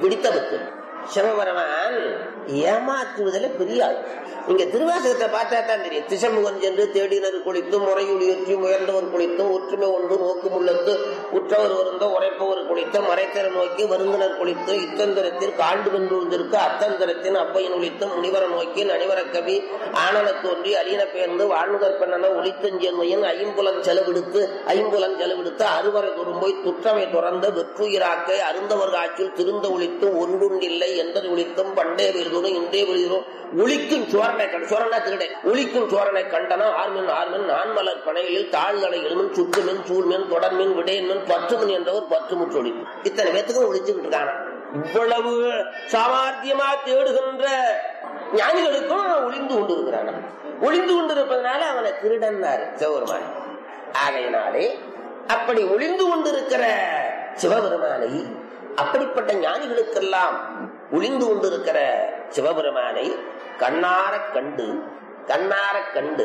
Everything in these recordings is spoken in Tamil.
பிடித்த பக்து சிவபெருமான் ஏமாற்றுவதில் பெரிய ஆள் இங்க திருவாசகத்தை பார்த்தா தான் தெரியும் திசமுகன் சென்று தேடினர் குளித்தும் முறையுளியற்றி முயன்றவர் குளித்தும் ஒற்றுமை ஒன்று நோக்குமுள்ளத்து உற்றவர் வருந்த உரைப்பவர் குளித்தும் மறைத்தர நோக்கி வருந்தினர் குளித்து இத்தந்திரத்தில் காண்டு வென்றுவதற்கு அத்தந்திரத்தின் அப்பையின் ஒளித்தும் முனிவர நோக்கி நனிவர கவி ஆனல தோன்றி அரியன பெயர்ந்து வாழ்நுதற் பெண்ணன ஒளித்தஞ்சென்மையின் ஐம்புலன் செலவிடுத்து ஐம்புலன் செலவிடுத்து அறுவரை துரும்போய் துற்றமை துறந்த வெற்றுயிராக்கை அருந்தவர் காட்சியில் திருந்த ஒளித்து ஒன்றுண்டில்லை எந்தது ஒளித்தும் பண்டே விருதும் இன்றே விருதும் ஒளிக்கும் சோரனை கண் சோரனா திருடை ஒளிக்கும் சோரனை கண்டனா ஆர்மின் ஆர்மின் நான்மலர் பனையில் தாழ்களை எழுமின் சுற்றுமின் சூழ்மின் தொடர்மின் விடையன்மின் பற்றுமின் என்றவர் பத்து முற்றொழி இத்தனை பேத்துக்கும் ஒளிச்சுக்கிட்டு இருக்கானா இவ்வளவு சாமர்த்தியமா தேடுகின்ற ஞானிகளுக்கும் ஒளிந்து கொண்டிருக்கிறானா ஒளிந்து கொண்டிருப்பதனால அவனை திருடன்னாரு சிவபெருமான் ஆகையினாலே அப்படி ஒளிந்து கொண்டிருக்கிற சிவபெருமானை அப்படிப்பட்ட ஞானிகளுக்கெல்லாம் ஒளிந்து கொண்டிருக்கிற சிவபெருமானை கண்ணார கண்டு கண்ணார கண்டு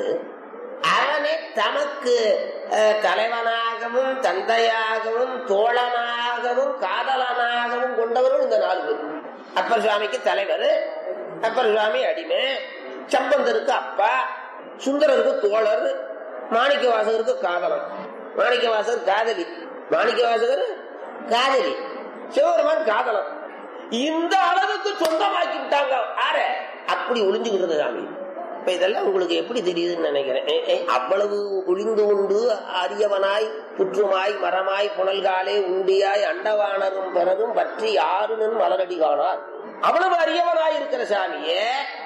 அவனை தமக்கு அஹ், தலைவனாகவும் தந்தையாகவும் தோழனாகவும் காதலனாகவும் கொண்டவர்கள் இந்த நாலு பேர் அப்பர் சுவாமிக்கு தலைவர் அப்பர் சுவாமி அடிமை சம்பந்தருக்கு அப்பா சுந்தரருக்கு தோழர் மாணிக்க வாசகருக்கு காதலன் மாணிக்க வாசகர் காதலி மாணிக்க வாசகர் காதலி சிவபெருமான் காதலன் இந்த அளவுக்கு சொந்தமாக்கி விட்டாங்க ஆற அப்படி ஒளிஞ்சுக்கிட்டு சாமி இப்ப இதெல்லாம் உங்களுக்கு எப்படி தெரியுதுன்னு நினைக்கிறேன் ஏ, ஏ, அவ்வளவு ஒளிந்து உண்டு அரியவனாய் புற்றுமாய் மரமாய் புனல்காலே உண்டியாய் அண்டவானரும் பிறரும் பற்றி யாருன்னு மலரடி காணார் அவ்வளவு அரியவனாய் இருக்கிற சாமியே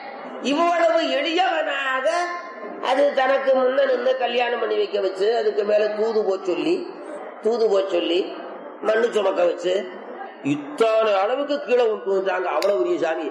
இவ்வளவு எளியவனாக அது தனக்கு முன்ன நின்று கல்யாணம் பண்ணி வைக்க வச்சு அதுக்கு மேல தூது போ சொல்லி தூது போ சொல்லி மண்ணு சுமக்க வச்சு இத்தனை அளவுக்கு கீழே விட்டு வந்தாங்க அவ்வளவு பெரிய சாமி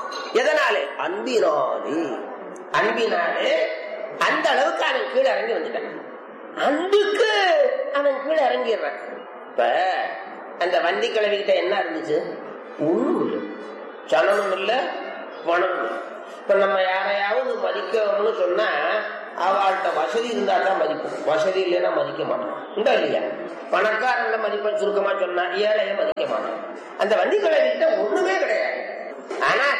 எதனாலே அன்பினாலே அன்பினாலே அந்த அளவுக்கு அவன் கீழே இறங்கி வந்துட்டான் அன்புக்கு அவன் கீழே இறங்கிடுறான் இப்ப அந்த வண்டி கிழவிகிட்ட என்ன இருந்துச்சு ஒண்ணும் இல்லை சனமும் இல்ல பணமும் இல்ல இப்ப நம்ம யாரையாவது மதிக்கணும்னு சொன்னா அவள்கிட்ட வசதி இருந்தா தான் மதிப்போம் வசதி இல்லைன்னா மதிக்க மாட்டோம் உண்டா இல்லையா பணக்காரன் மதிப்பேன் சுருக்கமா சொன்னா ஏழைய மதிக்க மாட்டோம் அந்த வண்டி கிட்ட ஒண்ணுமே கிடையாது ஆனா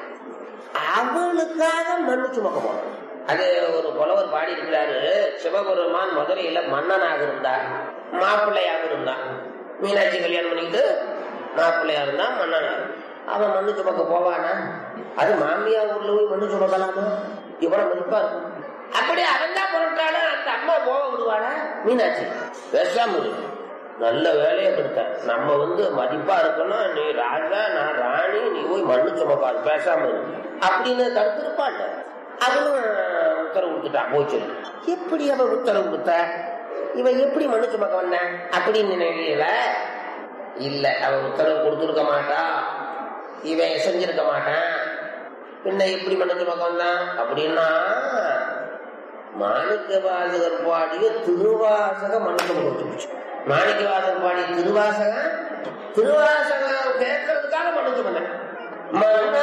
அவளுக்காக மண்ணு சுமக்க போனோம் அது ஒரு புலவர் பாடி இருக்கிறாரு சிவபெருமான் மதுரையில மன்னனாக இருந்தார் மாப்பிள்ளையாக இருந்தான் மீனாட்சி கல்யாணம் பண்ணிக்கிட்டு மாப்பிள்ளையா இருந்தா மன்னனா அவன் மண்ணு சுமக்க போவானா அது மாமியா ஊர்ல போய் மண்ணு சுமக்கலாமா இவ்வளவு மதிப்பா இருக்கும் அப்படி அவன் தான் புரட்டாலும் அந்த அம்மா போக விடுவானா மீனாட்சி பேசாம இரு. நல்ல வேலையை கொடுத்த நம்ம வந்து மதிப்பா இருக்கணும் நீ ராஜா நான் ராணி நீ போய் மண்ணு சுமக்காது பேசாம இரு அப்படின்னு தடுத்திருப்பாள் அவனும் உத்தரவு கொடுத்துட்டான் போய் சொல்லி எப்படி அவன் உத்தரவு கொடுத்த இவன் எப்படி மண்ணு சுமக்க வந்தான் அப்படின்னு நினைக்கல இல்ல அவன் உத்தரவு கொடுத்துருக்க மாட்டா இவன் செஞ்சிருக்க மாட்டான் பின்ன எப்படி மண்ணு சுமக்க வந்தான் அப்படின்னா மாணிக்க வாசகர் பாடிய திருவாசக மனுஷன் கொடுத்துருச்சு மாணிக்க வாசகர் பாடிய திருவாசகம் திருவாசகம் கேட்கறதுக்காக மனுஷன் மன்ன